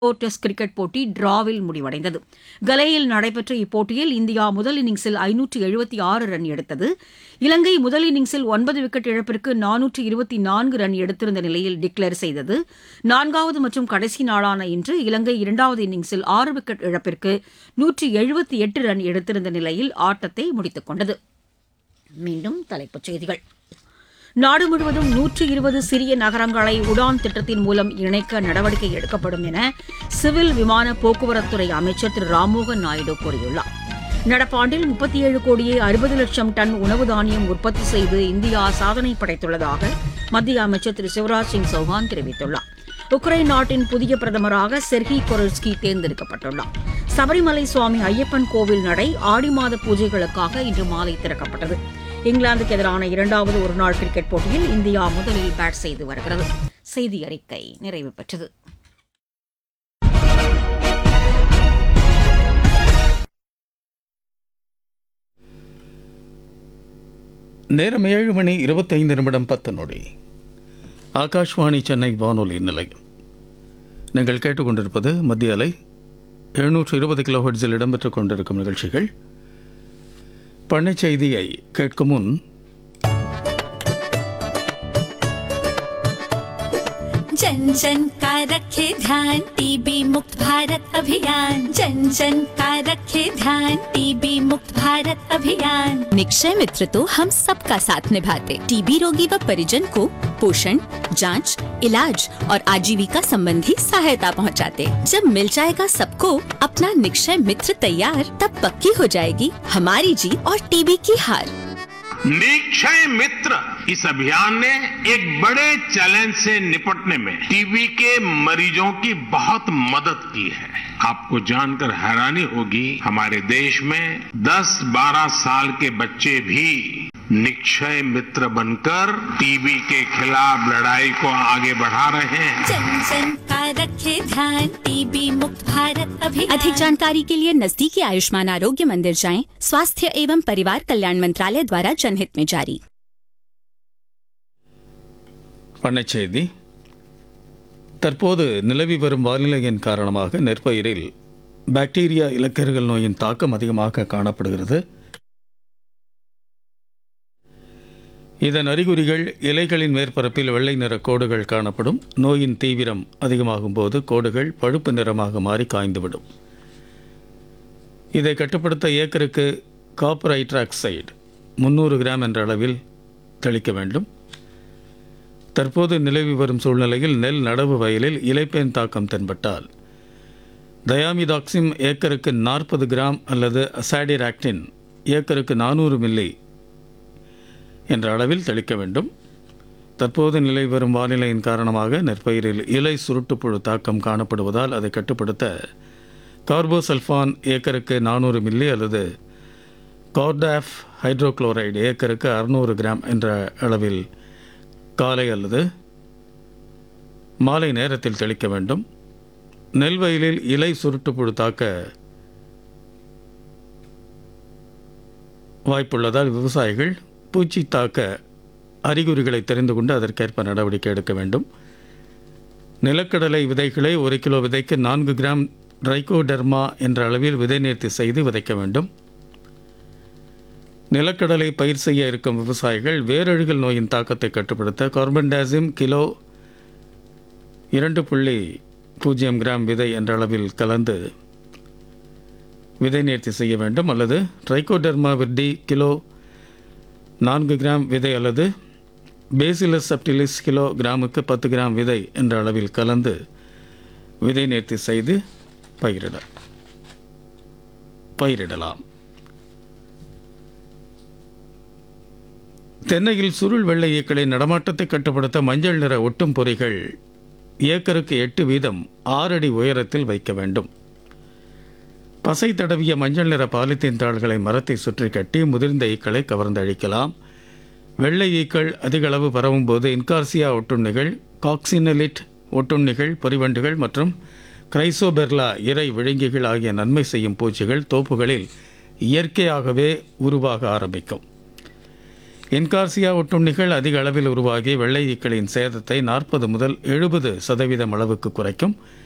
Test cricket போட்டி டிராவில் முடிவடைந்தது கலேயில் நடைபெற்ற இப்போட்டியில் இந்தியா முதல் இன்னிங்ஸில் ஐநூற்று எழுபத்தி ஆறு ரன் எடுத்தது இலங்கை முதல் இன்னிங்ஸில் ஒன்பது விக்கெட் இழப்பிற்கு நானூற்று இருபத்தி நான்கு ரன் எடுத்திருந்த நிலையில் டிக்ளேர் செய்தது நான்காவது மற்றும் கடைசி நாளான இன்று இலங்கை இரண்டாவது இன்னிங்ஸில் ஆறு விக்கெட் இழப்பிற்கு நூற்று எழுபத்தி எட்டு ரன் எடுத்திருந்த நிலையில் ஆட்டத்தை முடித்துக் கொண்டது மீண்டும் தலைப்புச் செய்திகள் நாடு முழுவதும் நூற்று இருபது சிறிய நகரங்களை உடான் திட்டத்தின் மூலம் இணைக்க நடவடிக்கை எடுக்கப்படும் என சிவில் விமான போக்குவரத்துறை அமைச்சர் திரு ராம்மோகன் நாயுடு கூறியுள்ளார் நடப்பாண்டில் முப்பத்தி ஏழு கோடியே அறுபது லட்சம் டன் உணவு தானியம் உற்பத்தி செய்து இந்தியா சாதனை படைத்துள்ளதாக மத்திய அமைச்சர் திரு சிவராஜ் சிங் சௌஹான் தெரிவித்துள்ளார் உக்ரைன் நாட்டின் புதிய பிரதமராக செர்ஹி கொரல்ஸ்கி தேர்ந்தெடுக்கப்பட்டுள்ளார் சபரிமலை சுவாமி ஐயப்பன் கோவில் நடை ஆடி மாத பூஜைகளுக்காக இன்று மாலை திறக்கப்பட்டது இங்கிலாந்துக்கு எதிரான இரண்டாவது ஒருநாள் கிரிக்கெட் போட்டியில் இந்தியா முதலில் பேட் செய்து வருகிறது செய்தி அறிக்கை நிறைவு பெற்றது நேரம் ஏழு மணி இருபத்தைந்து நிமிடம் பத்து நொடி ஆகாஷ்வாணி சென்னை வானொலி நிலையம் நீங்கள் கேட்டுக்கொண்டிருப்பது மத்திய அலை எழுநூற்று இருபது கிலோஹெட்ஸில் இடம்பெற்றுக் கொண்டிருக்கும் நிகழ்ச்சிகள் பண்ணைச் செய்தியை கேட்கும் முன் जन जन का रखे ध्यान टीबी मुक्त भारत अभियान जन जन का रखे ध्यान टीबी मुक्त भारत अभियान निक्षय मित्र तो हम सबका साथ निभाते टीबी रोगी व परिजन को पोषण जांच, इलाज और आजीविका संबंधी सहायता पहुंचाते। जब मिल जाएगा सबको अपना निक्षय मित्र तैयार तब पक्की हो जाएगी हमारी जीत और टीबी की हार निक्षय मित्र इस अभियान ने एक बड़े चैलेंज से निपटने में टीबी के मरीजों की बहुत मदद की है आपको जानकर हैरानी होगी हमारे देश में 10-12 साल के बच्चे भी निक्षय मित्र बनकर टीबी के खिलाफ लड़ाई को आगे बढ़ा रहे हैं जन जन का रखे ध्यान टीबी मुक्त भारत अभियान अधिक जानकारी के लिए नजदीकी आयुष्मान आरोग्य मंदिर जाएं स्वास्थ्य एवं परिवार कल्याण मंत्रालय द्वारा जनहित में जारी பண்ணைச் செய்தி தற்போது நிலவி வரும் வானிலையின் காரணமாக நெற்பயிரில் பாக்டீரியா இலக்கர்கள் நோயின் தாக்கம் அதிகமாக காணப்படுகிறது இதன் அறிகுறிகள் இலைகளின் மேற்பரப்பில் வெள்ளை நிற கோடுகள் காணப்படும் நோயின் தீவிரம் அதிகமாகும் போது கோடுகள் பழுப்பு நிறமாக மாறி காய்ந்துவிடும் இதை கட்டுப்படுத்த ஏக்கருக்கு காப்பர் ஹைட்ராக்சைடு முந்நூறு கிராம் என்ற அளவில் தெளிக்க வேண்டும் தற்போது நிலவி வரும் சூழ்நிலையில் நெல் நடவு வயலில் இலைப்பேன் தாக்கம் தென்பட்டால் தயாமிதாக்சிம் ஏக்கருக்கு நாற்பது கிராம் அல்லது அசாடிராக்டின் ஏக்கருக்கு நானூறு மில்லி என்ற அளவில் தெளிக்க வேண்டும் தற்போது நிலை வரும் வானிலையின் காரணமாக நெற்பயிரில் இலை சுருட்டுப்புழு தாக்கம் காணப்படுவதால் அதை கட்டுப்படுத்த கார்போசல்ஃபான் ஏக்கருக்கு நானூறு மில்லி அல்லது கார்டாஃப் ஹைட்ரோகுளோரைடு ஏக்கருக்கு அறுநூறு கிராம் என்ற அளவில் காலை அல்லது மாலை நேரத்தில் தெளிக்க வேண்டும் நெல் வயலில் இலை சுருட்டுப்புழு தாக்க வாய்ப்புள்ளதால் விவசாயிகள் பூச்சி தாக்க அறிகுறிகளை தெரிந்து கொண்டு அதற்கேற்ப நடவடிக்கை எடுக்க வேண்டும் நிலக்கடலை விதைகளை ஒரு கிலோ விதைக்கு நான்கு கிராம் ட்ரைகோடெர்மா என்ற அளவில் விதை நேர்த்தி செய்து விதைக்க வேண்டும் நிலக்கடலை பயிர் செய்ய இருக்கும் விவசாயிகள் வேரழுகல் நோயின் தாக்கத்தை கட்டுப்படுத்த கார்பன்டாசிம் கிலோ இரண்டு புள்ளி பூஜ்ஜியம் கிராம் விதை என்ற அளவில் கலந்து விதை நேர்த்தி செய்ய வேண்டும் அல்லது ட்ரைகோடெர்மா விர்டி கிலோ நான்கு கிராம் விதை அல்லது பேசிலஸ் சப்டிலிஸ் கிலோ கிராமுக்கு பத்து கிராம் விதை என்ற அளவில் கலந்து விதை நேர்த்தி செய்து பயிரிட பயிரிடலாம் தென்னையில் சுருள் வெள்ளை ஈக்களின் நடமாட்டத்தை கட்டுப்படுத்த மஞ்சள் நிற ஒட்டும் பொறிகள் ஏக்கருக்கு எட்டு வீதம் ஆறடி உயரத்தில் வைக்க வேண்டும் பசை தடவிய மஞ்சள் நிற பாலித்தீன் தாள்களை மரத்தை சுற்றி கட்டி முதிர்ந்த ஈக்களை கவர்ந்தழிக்கலாம் வெள்ளை ஈக்கள் அதிக அளவு பரவும் போது இன்கார்சியா ஒட்டுண்ணிகள் காக்சினலிட் ஒட்டுண்ணிகள் பொறிவண்டுகள் மற்றும் கிரைசோபெர்லா இறை விழுங்கிகள் ஆகிய நன்மை செய்யும் பூச்சிகள் தோப்புகளில் இயற்கையாகவே உருவாக ஆரம்பிக்கும் என்கார்சியா ஒட்டுண்ணிகள் அதிக அளவில் உருவாகி வெள்ளை ஈக்களின் சேதத்தை நாற்பது முதல் எழுபது சதவீதம் அளவுக்கு குறைக்கும்